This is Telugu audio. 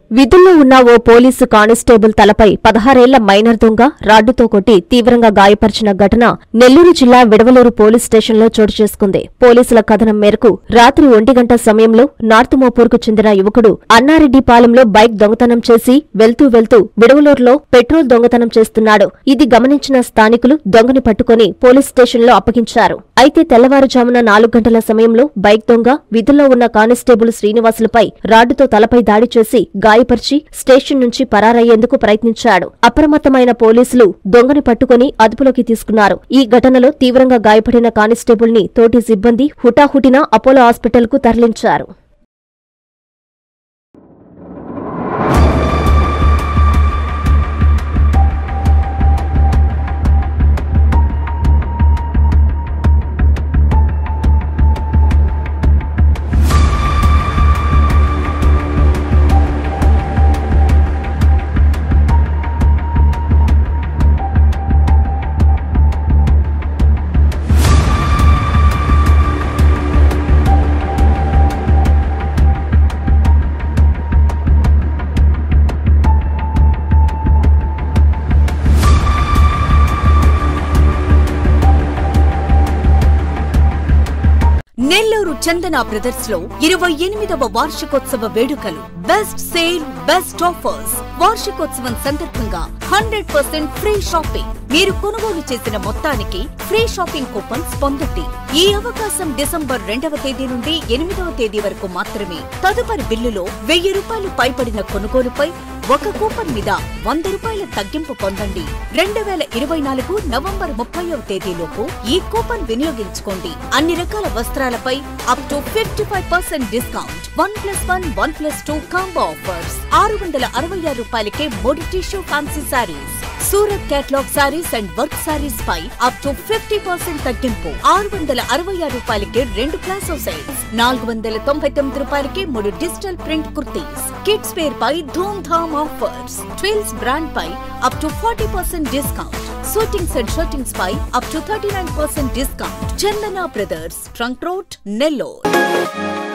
విధుల్లో ఉన్న ఓ పోలీసు కానిస్టేబుల్ తలపై పదహారేళ్ల మైనర్ దొంగ రాడ్డుతో కొట్టి తీవ్రంగా గాయపరిచిన ఘటన నెల్లూరు జిల్లా విడవలూరు పోలీస్ స్టేషన్లో చోటు చేసుకుంది పోలీసుల కథనం మేరకు రాత్రి ఒంటి గంట సమయంలో నార్త్ మోపూర్కు చెందిన యువకుడు అన్నారెడ్డిపాలెంలో బైక్ దొంగతనం చేసి వెళ్తూ వెళ్తూ విడవలూరులో పెట్రోల్ దొంగతనం చేస్తున్నాడు ఇది గమనించిన స్థానికులు దొంగని పట్టుకుని పోలీస్ స్టేషన్లో అప్పగించారు అయితే తెల్లవారుజామున నాలుగు గంటల సమయంలో బైక్ దొంగ విధుల్లో ఉన్న కానిస్టేబుల్ శ్రీనివాసులపై రాడ్డుతో తలపై దాడి చేసి గాయపరిచి స్టేషన్ నుంచి పరారయ్యేందుకు ప్రయత్నించాడు అప్రమత్తమైన పోలీసులు దొంగని పట్టుకుని అదుపులోకి తీసుకున్నారు ఈ ఘటనలో తీవ్రంగా గాయపడిన కానిస్టేబుల్ ని తోటి సిబ్బంది హుటాహుటిన అపోలో హాస్పిటల్కు తరలించారు నెల్లూరు చందన బ్రదర్స్ లో ఇరవై ఎనిమిదవ వార్షికోత్సవ వేడుకలు బెస్ట్ సేల్ బెస్ట్ ఆఫర్స్ వార్షికోత్సవం సందర్భంగా హండ్రెడ్ పర్సెంట్ ఫ్రీ షాపింగ్ మీరు కొనుగోలు చేసిన మొత్తానికి ఫ్రీ షాపింగ్ కూపన్స్ పొందండి ఈ అవకాశం డిసెంబర్ రెండవ తేదీ నుండి ఎనిమిదవ తేదీ వరకు మాత్రమే తదుపరి బిల్లులో వెయ్యి రూపాయలు పైబడిన కొనుగోలుపై ఒక కూపన్ మీద వంద రూపాయల తగ్గింపు పొందండి రెండు వేల ఇరవై నాలుగు నవంబర్ ముప్పైవ తేదీలోపు ఈ కూపన్ వినియోగించుకోండి అన్ని రకాల వస్త్రాలపై up to fifty five percent discount one plus one one plus two combo offers ఆరు వందల అరవై ఆరు రూపాయలకే మూడు tissue fancy saris Surat catalogue saris and work saris పై అప్ టు ఫిఫ్టీ పర్సెంట్ తగ్గింపు ఆరు వందల అరవై ఆరు రూపాయలకి రెండు క్లాస్ సెట్స్ నాలుగు వందల తొంభై తొమ్మిది రూపాయలకి మూడు digital print kurtis kids wear పై ధూమ్ ధామ్ ఆఫర్స్ ట్విల్స్ బ్రాండ్ పై up to forty percent discount suitings and shirtings పై up to thirty nine percent discount Chandana brothers trunk road Nellore